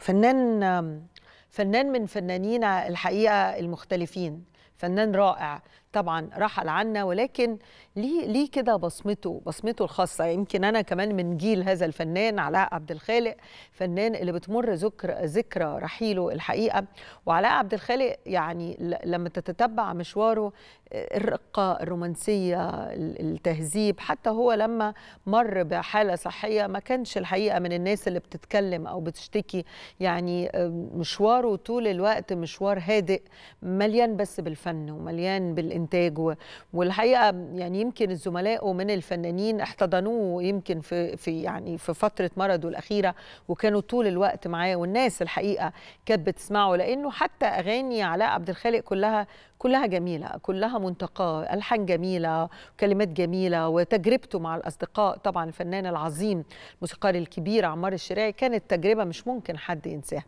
فنان فنان من فنانينا الحقيقه المختلفين فنان رائع طبعا رحل عنا ولكن ليه ليه كده بصمته بصمته الخاصه يمكن انا كمان من جيل هذا الفنان علاء عبد الخالق فنان اللي بتمر ذكر ذكرى رحيله الحقيقه وعلاء عبد الخالق يعني لما تتتبع مشواره الرقه الرومانسيه التهذيب حتى هو لما مر بحاله صحيه ما كانش الحقيقه من الناس اللي بتتكلم او بتشتكي يعني مشواره طول الوقت مشوار هادئ مليان بس بالفن ومليان بالانتاج والحقيقه يعني يمكن الزملاء من الفنانين احتضنوه يمكن في في يعني في فتره مرضه الاخيره وكانوا طول الوقت معاه والناس الحقيقه كانت بتسمعه لانه حتى اغاني علاء عبد الخالق كلها كلها جميله كلها منتقاه الحان جميله كلمات جميله وتجربته مع الاصدقاء طبعا الفنان العظيم الموسيقار الكبير عمار الشراعي كانت تجربه مش ممكن حد ينساها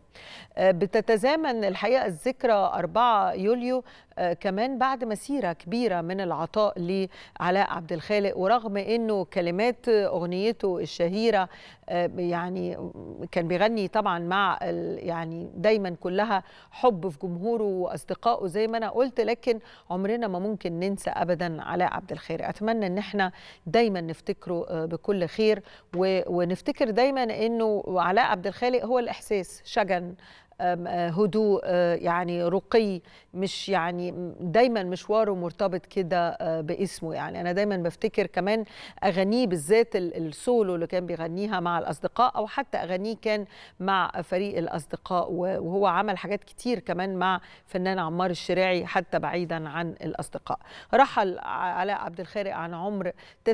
بتتزامن الحقيقه الذكرى 4 يوليو كمان بعد مسيره كبيره من العطاء لعلاء عبد الخالق ورغم انه كلمات اغنيته الشهيره يعني كان بيغني طبعا مع يعني دايما كلها حب في جمهوره واصدقائه زي ما انا قلت لكن عمرنا ما ممكن ننسى ابدا علاء عبد الخالق اتمنى ان احنا دايما نفتكره بكل خير ونفتكر دايما انه علاء عبد الخالق هو الاحساس شجن هدوء يعني رقي مش يعني دايما مشواره مرتبط كده باسمه يعني انا دايما بفتكر كمان اغانيه بالذات السولو اللي كان بيغنيها مع الاصدقاء او حتى اغانيه كان مع فريق الاصدقاء وهو عمل حاجات كتير كمان مع فنان عمار الشراعي حتى بعيدا عن الاصدقاء رحل علاء عبد الخالق عن عمر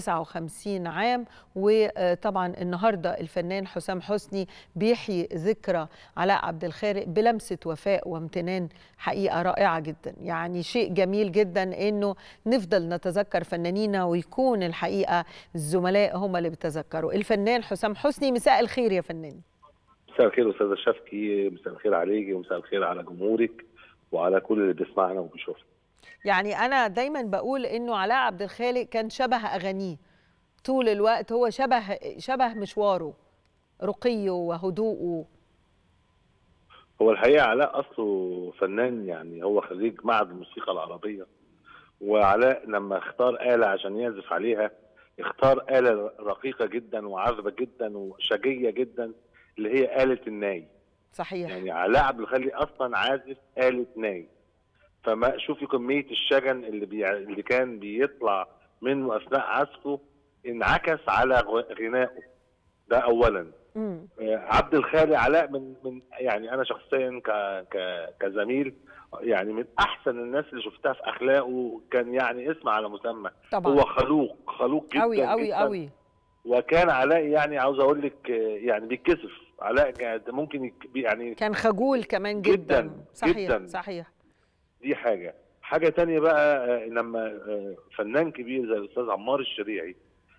59 عام وطبعا النهارده الفنان حسام حسني بيحيي ذكرى علاء عبد الخالق بلمسه وفاء وامتنان حقيقه رائعه جدا يعني شيء جميل جدا انه نفضل نتذكر فنانينا ويكون الحقيقه الزملاء هم اللي بيتذكروا الفنان حسام حسني مساء الخير يا فنان مساء الخير استاذه شفكي مساء الخير عليكي ومساء الخير على جمهورك وعلى كل اللي بيسمعنا وبيشوفنا يعني انا دايما بقول انه علاء عبد الخالق كان شبه اغانيه طول الوقت هو شبه شبه مشواره رقيه وهدوءه هو الحقيقه علاء اصله فنان يعني هو خريج معهد الموسيقى العربيه وعلاء لما اختار آلة عشان يعزف عليها اختار آلة رقيقة جدا وعذبة جدا وشجية جدا اللي هي آلة الناي صحيح يعني علاء عبد الخالق أصلا عازف آلة ناي فما شوفي كمية الشجن اللي بي... اللي كان بيطلع منه أثناء عزفه انعكس على غنائه ده أولا مم. عبد الخالق علاء من من يعني انا شخصيا ك ك كزميل يعني من احسن الناس اللي شفتها في اخلاقه كان يعني اسم على مسمى طبعا هو خلوق خلوق جدا قوي قوي جدا قوي وكان علاء يعني عاوز اقول لك يعني بيتكسف علاء كان ممكن يك يعني كان خجول كمان جدا, جداً، صحيح جداً. صحيح دي حاجه حاجه تانية بقى لما فنان كبير زي الاستاذ عمار الشريعي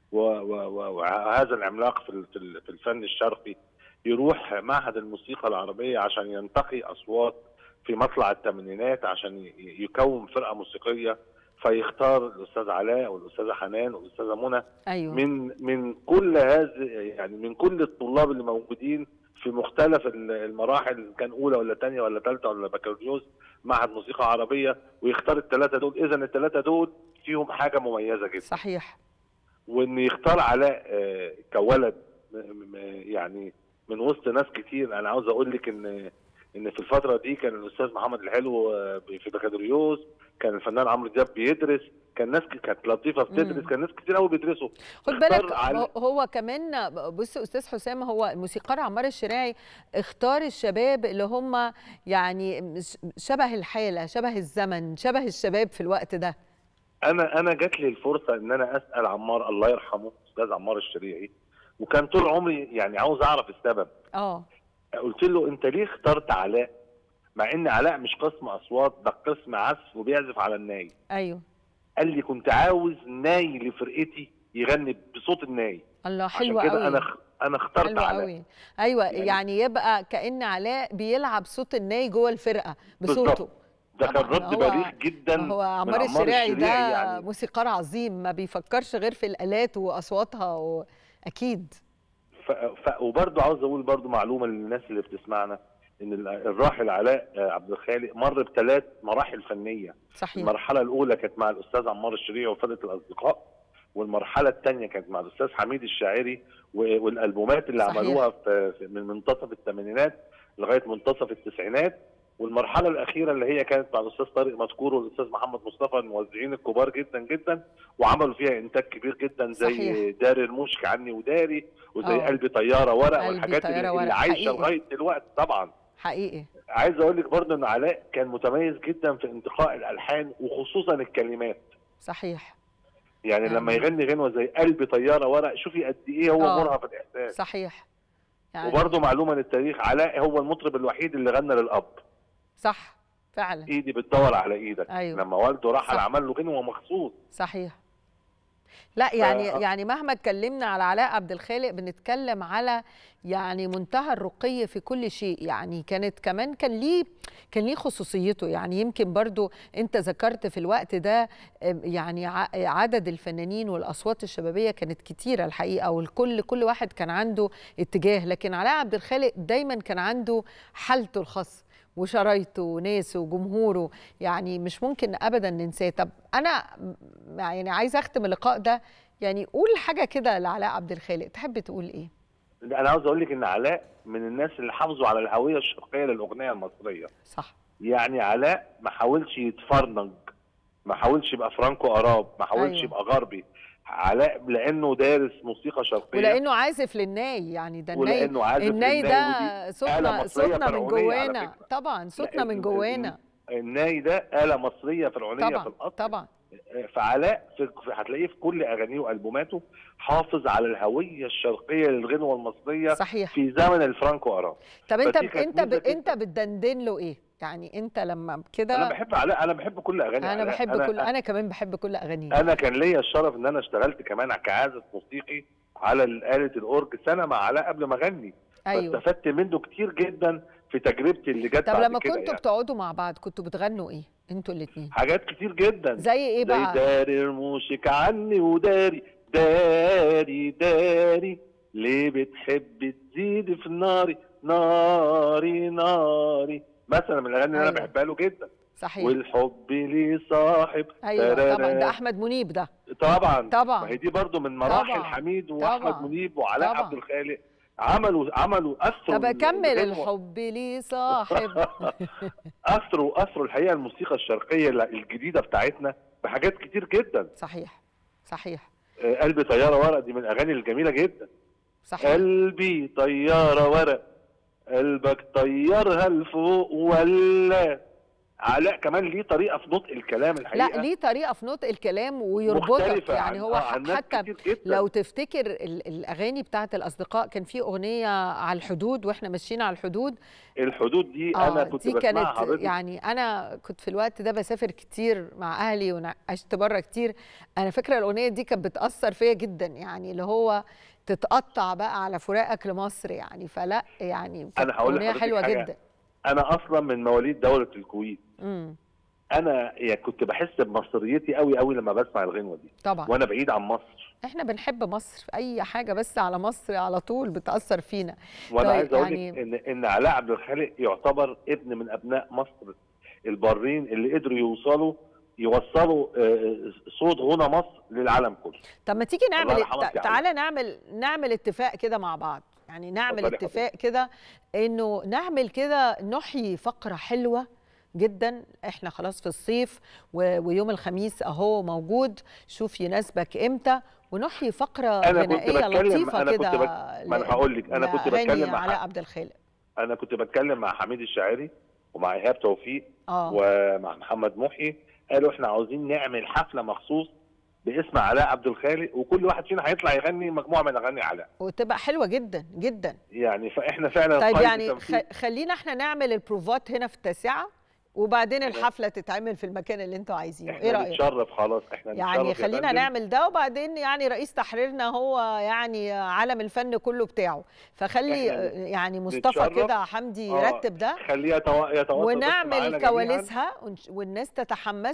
وهذا العملاق في في الفن الشرقي يروح معهد الموسيقى العربيه عشان ينتقي اصوات في مطلع الثمانينات عشان يكون فرقه موسيقيه فيختار الاستاذ علاء والاستاذه حنان والاستاذه منى ايوه من من كل هذه يعني من كل الطلاب اللي موجودين في مختلف المراحل كان اولى ولا ثانيه ولا ثالثه ولا بكالوريوس معهد موسيقى عربيه ويختار الثلاثه دول اذا الثلاثه دول فيهم حاجه مميزه جدا صحيح وان يختار علاء كولد يعني من وسط ناس كتير انا عاوز اقول لك ان ان في الفتره دي كان الاستاذ محمد الحلو في بكالوريوس كان الفنان عمرو دياب بيدرس كان ناس كانت لطيفه بتدرس كان ناس كتير قوي بيدرسوا خد بالك هو كمان بص استاذ حسام هو الموسيقار عمار الشراعي اختار الشباب اللي هم يعني شبه الحاله شبه الزمن شبه الشباب في الوقت ده انا انا جات لي الفرصه ان انا اسال عمار الله يرحمه استاذ عمار الشريعي وكان طول عمري يعني عاوز اعرف السبب اه قلت له انت ليه اخترت علاء مع ان علاء مش قسم اصوات ده قسم عزف وبيعزف على الناي ايوه قال لي كنت عاوز ناي لفرقتي يغني بصوت الناي الله حلو عشان كده قوي انا انا اخترت حلو علاء قوي ايوه يعني- يعني يبقى كان علاء بيلعب صوت الناي جوه الفرقه بصوته بالظبط. ده كان طبعاً رد هو- بليغ جدا هو من عمار الشراعي ده يعني موسيقار عظيم ما بيفكرش غير في الالات واصواتها و... اكيد ف... ف... وبرضه عاوز اقول برضه معلومه للناس اللي بتسمعنا ان ال- الراحل علاء آه، عبد الخالق مر بثلاث مراحل فنيه صحيح المرحله الاولى كانت مع الاستاذ عمار الشريعي وفرقه الاصدقاء والمرحله الثانيه كانت مع الاستاذ حميد الشاعري و- والالبومات اللي صحيح. عملوها في في- من منتصف الثمانينات لغايه منتصف التسعينات والمرحله الاخيره اللي هي كانت مع الاستاذ طارق مذكور والاستاذ محمد مصطفى الموزعين الكبار جدا جدا وعملوا فيها انتاج كبير جدا زي صحيح. داري المشك عني وداري وزي آه. قلبي طياره ورق قلبي والحاجات طيارة اللي, ورق، اللي عايشه حقيقي. لغايه دلوقتي طبعا حقيقي عايز اقول لك برضه ان علاء كان متميز جدا في انتقاء الالحان وخصوصا الكلمات صحيح يعني يعني- لما يغني غنوه زي قلبي طياره ورق شوفي قد ايه هو آه. مرهف الاحساس صحيح يعني وبرضه معلومه للتاريخ علاء هو المطرب الوحيد اللي غنى للاب صح فعلا ايدي بتدور على ايدك أيوة. لما والده راح صح. عمل له غنوه مخصوص صحيح لا يعني ف- يعني مهما اتكلمنا على علاء عبد الخالق بنتكلم على يعني منتهى الرقي في كل شيء يعني كانت كمان كان ليه كان ليه خصوصيته يعني يمكن برضو انت ذكرت في الوقت ده آم، يعني ع- عدد الفنانين والاصوات الشبابيه كانت كتيره الحقيقه والكل كل واحد كان عنده اتجاه لكن علاء عبد الخالق دايما كان عنده حالته الخاصه وشرايطه وناسه وجمهوره يعني مش ممكن ابدا ننساه طب انا م- يعني عايزه اختم اللقاء ده يعني قول حاجه كده لعلاء عبد الخالق تحب تقول ايه انا عاوز اقول لك ان علاء من الناس اللي حافظوا على الهويه الشرقيه للاغنيه المصريه صح يعني علاء ما حاولش يتفرنج ما حاولش يبقى فرانكو اراب ما حاولش أيوة. يبقى غربي علاء لانه دارس موسيقى شرقيه ولانه عازف للناي يعني ده الناي ولانه عازف الناي للناي ده ودي صوتنا آلة مصرية صوتنا من فرعونية على جوانا فكرة. طبعا صوتنا لا، من ال- جوانا الناي ده آلة مصرية فرعونية في طبعا الأصل طبعا فعلاء في في- هتلاقيه في كل أغانيه وألبوماته حافظ على الهوية الشرقية للغنوة المصرية صحيح في زمن الفرانكو أراب طب انت فدي كانت انت ب... ميزة انت بتدندن له ايه يعني انت لما كده أنا بحب علاء أنا بحب كل أغاني انا علاء. بحب أنا كل انا كمان بحب كل اغانيه أنا كان ليا الشرف إن أنا اشتغلت كمان كعازف موسيقي على آلة الأورج سنة مع علاء قبل ما أغني ايوه فاستفدت منه كتير جدا في تجربتي اللي جت طب بعد لما كده كنتوا يعني. بتقعدوا مع بعض كنتوا بتغنوا ايه انتوا الاثنين حاجات كتير جدا زي ايه زي بقى داري رموشك عني وداري داري داري ليه بتحب تزيد في ناري ناري ناري مثلا من الاغاني اللي أيوة. انا بحبها له جدا صحيح والحب ليه صاحب ايوه ترارا. طبعا ده احمد منيب ده طبعا طبعا. ما هي دي برضو من مراحل طبعا. حميد واحمد طبعا. منيب وعلاء طبعا. عبد الخالق عملوا عملوا اثروا طب كمل الغنوة. الحب ليه صاحب اثروا اثروا الحقيقه الموسيقى الشرقيه الجديده بتاعتنا بحاجات كتير جدا صحيح صحيح آه، قلبي طياره ورق دي من الاغاني الجميله جدا صحيح قلبي طياره ورق قلبك طيرها لفوق ولا علاء كمان ليه طريقه في نطق الكلام الحقيقه لا ليه طريقه في نطق الكلام ويربطك مختلفة يعني عن- هو آه، ح- عن ناس حتى كتير جدا. لو تفتكر ال- الاغاني بتاعت الاصدقاء كان في اغنيه على الحدود واحنا ماشيين على الحدود الحدود دي انا كنت دي بسمعها كانت حضرتك يعني انا كنت في الوقت ده بسافر كتير مع اهلي وعشت بره كتير انا فاكره الاغنيه دي كانت بتاثر فيا جدا يعني اللي هو تتقطع بقى على فراقك لمصر يعني فلا يعني كانت أنا هقول اغنيه لحضرتك حلوه حاجة. جدا انا اصلا من مواليد دوله الكويت امم انا يعني كنت بحس بمصريتي قوي قوي لما بسمع الغنوه دي طبعا وانا بعيد عن مصر احنا بنحب مصر اي حاجه بس على مصر على طول بتاثر فينا وانا طيب، عايز اقول يعني- لك ان ان علاء عبد الخالق يعتبر ابن من ابناء مصر البارين اللي قدروا يوصلوا يوصلوا آه، صوت غنى مصر للعالم كله طب ما تيجي الله نعمل يرحمك تع- يا تعالى نعمل نعمل اتفاق كده مع بعض يعني نعمل اتفضلي يا اتفاق كده انه نعمل كده نحيي فقره حلوه جدا احنا خلاص في الصيف و- ويوم الخميس اهو موجود شوف يناسبك امتى ونحيي فقره أنا كنت غنائيه بتكلم- لطيفه أنا كنت كده بت- ما أنا هقول لك، أنا كنت لأغاني بتكلم مع علاء حد. عبد الخالق انا كنت بتكلم مع حميد الشاعري ومع ايهاب توفيق اه ومع محمد محي قالوا احنا عاوزين نعمل حفله مخصوص باسم علاء عبد الخالق وكل واحد فينا هيطلع يغني مجموعه من اغاني علاء وتبقى حلوه جدا جدا يعني فاحنا فعلا طيب قائد يعني التنفيذ. خ- خلينا احنا نعمل البروفات هنا في التاسعه وبعدين إحنا- الحفله تتعمل في المكان اللي انتوا عايزينه ايه احنا رايك نتشرف خلاص احنا يعني نتشرف يا خلينا فندم. نعمل ده وبعدين يعني رئيس تحريرنا هو يعني عالم الفن كله بتاعه فخلي إحنا يعني مصطفى نتشرف. كده حمدي آه، يرتب ده خليه يتوا- يتواصل بس معانا ونعمل جميعاً. كواليسها ونش- والناس تتحمس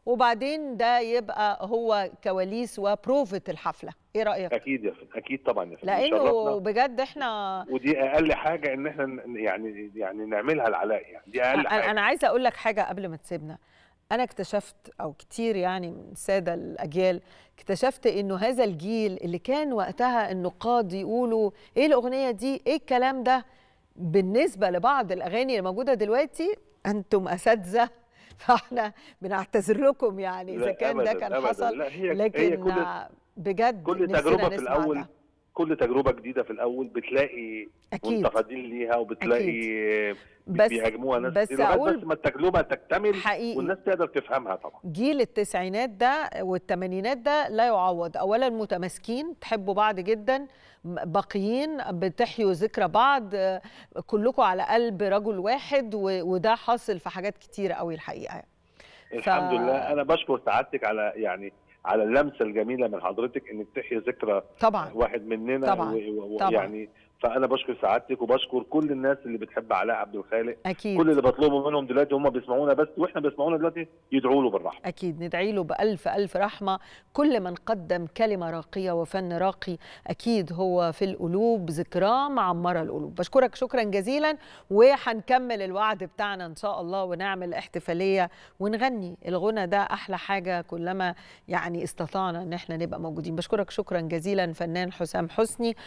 وبعدين ده يبقى هو كواليس وبروفة الحفلة ايه رأيك؟ اكيد يا فندم اكيد طبعا يا فندم لانه يشرفنا. بجد احنا ودي اقل حاجه ان احنا ن- يعني يعني نعملها العلاء يعني دي اقل انا حاجه أنا عايزه اقول لك حاجه قبل ما تسيبنا انا اكتشفت او كتير يعني من الساده الاجيال اكتشفت انه هذا الجيل اللي كان وقتها النقاد يقولوا ايه الاغنيه دي ايه الكلام ده بالنسبه لبعض الاغاني اللي موجوده دلوقتي انتم اساتذه فاحنا بنعتذر لكم يعني اذا لا كان ده أبداً، كان أبداً. حصل لا هي لكن هي كل بجد كل نفسنا تجربه في نسمع الاول ده. كل تجربه جديده في الاول بتلاقي اكيد منتقدين ليها وبتلاقي بس بيهاجموها ناس بس كتير لغاية أقول بس ما التجربه تكتمل حقيقي والناس تقدر تفهمها طبعا جيل التسعينات ده والثمانينات ده لا يعوض اولا متماسكين تحبوا بعض جدا م- باقيين بتحيوا ذكرى بعض آه، كلكم على قلب رجل واحد و- وده حاصل في حاجات كتير قوي الحقيقه الحمد لله انا بشكر سعادتك على يعني على اللمسه الجميله من حضرتك انك تحيي ذكرى طبعا واحد مننا طبعاً، و- و- طبعاً. يعني فانا بشكر سعادتك وبشكر كل الناس اللي بتحب علاء عبد الخالق اكيد كل اللي بطلبه منهم دلوقتي هم بيسمعونا بس واحنا بيسمعونا دلوقتي يدعوا له بالرحمه أكيد ندعي له بألف ألف رحمة كل من قدم كلمة راقية وفن راقي أكيد هو في القلوب ذكراه معمرة القلوب بشكرك شكرا جزيلا وهنكمل الوعد بتاعنا إن شاء الله ونعمل احتفالية ونغني الغنى ده أحلى حاجة كلما يعني استطعنا إن احنا نبقى موجودين بشكرك شكرا جزيلا فنان حسام حسني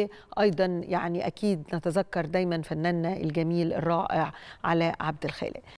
وأيضا يعني أكيد نتذكر دايما فناننا الجميل الرائع علاء عبد الخالق